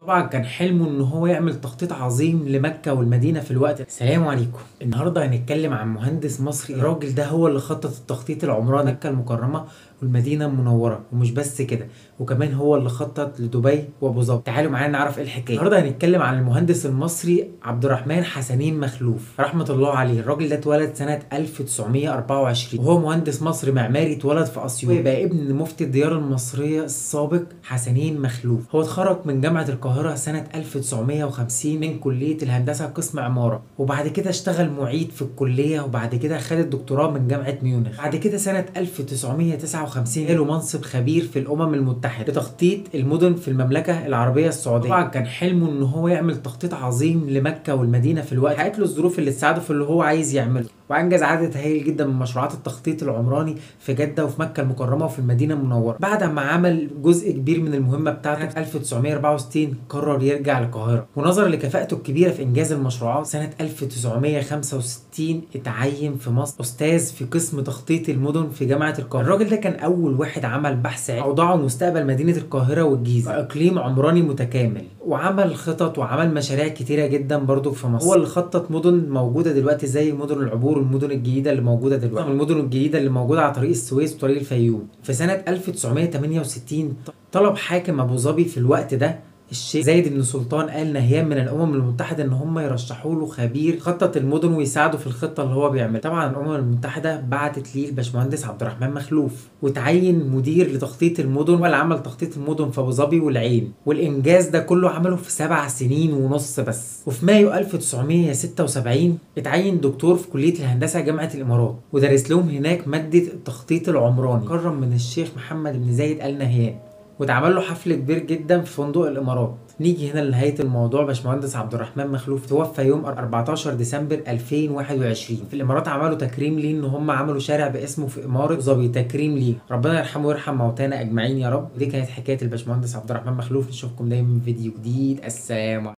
طبعا كان حلمه ان هو يعمل تخطيط عظيم لمكة والمدينة في الوقت ده السلام عليكم النهارده هنتكلم عن مهندس مصري الراجل ده هو اللي خطط التخطيط العمراني مكة المكرمة والمدينة المنورة ومش بس كده وكمان هو اللي خطط لدبي وابو ظبي تعالوا معانا نعرف ايه الحكايه النهارده هنتكلم عن المهندس المصري عبد الرحمن حسنين مخلوف رحمه الله عليه الراجل ده اتولد سنه 1924 وهو مهندس مصري معماري اتولد في اسيوط ويبقى ابن مفتي الديار المصريه السابق حسنين مخلوف هو اتخرج من جامعه القاهره سنه 1950 من كليه الهندسه قسم عماره وبعد كده اشتغل معيد في الكليه وبعد كده خد الدكتوراه من جامعه ميونخ بعد كده سنه 1959 له منصب خبير في الامم المتحده لتخطيط المدن في المملكه العربيه السعوديه طبعا كان حلمه ان هو يعمل تخطيط عظيم لمكه والمدينه في الوقت حققت له الظروف اللي تساعده في اللي هو عايز يعمله وانجز عدد هائل جدا من مشروعات التخطيط العمراني في جده وفي مكه المكرمه وفي المدينه المنوره بعد ما عمل جزء كبير من المهمه بتاعته 1964 قرر يرجع القاهره ونظرا لكفاءته الكبيره في انجاز المشروعات سنه 1965 اتعين في مصر استاذ في قسم تخطيط المدن في جامعه القاهره الراجل ده كان اول واحد عمل بحث اوضاعه مستقبل مدينه القاهره والجيزه اقليم عمراني متكامل وعمل خطط وعمل مشاريع كتيره جدا برضو في مصر هو اللي خطط مدن موجوده دلوقتي زي مدن العبور والمدن الجديده اللي موجوده دلوقتي المدن الجديده اللي موجوده على طريق السويس وطريق الفيوم في سنه 1968 طلب حاكم ابو ظبي في الوقت ده الشيخ زايد بن سلطان آل نهيان من الامم المتحده ان هم يرشحوا له خبير خطط المدن ويساعده في الخطه اللي هو بيعملها طبعا الامم المتحده بعتت ليه الباشمهندس عبد الرحمن مخلوف وتعين مدير لتخطيط المدن ولا عمل تخطيط المدن في ابو ظبي والعين والانجاز ده كله عمله في سبع سنين ونص بس وفي مايو 1976 اتعين دكتور في كليه الهندسه جامعه الامارات ودرس لهم هناك ماده التخطيط العمراني كرم من الشيخ محمد بن زايد آل نهيان واتعمل له حفل كبير جدا في فندق الامارات نيجي هنا لنهايه الموضوع باشمهندس عبد الرحمن مخلوف توفى يوم 14 ديسمبر 2021 في الامارات عملوا تكريم ليه ان هم عملوا شارع باسمه في اماره ظبي تكريم ليه ربنا يرحمه ويرحم موتانا اجمعين يا رب ودي كانت حكايه الباشمهندس عبد الرحمن مخلوف نشوفكم دايما في فيديو جديد السلام عليكم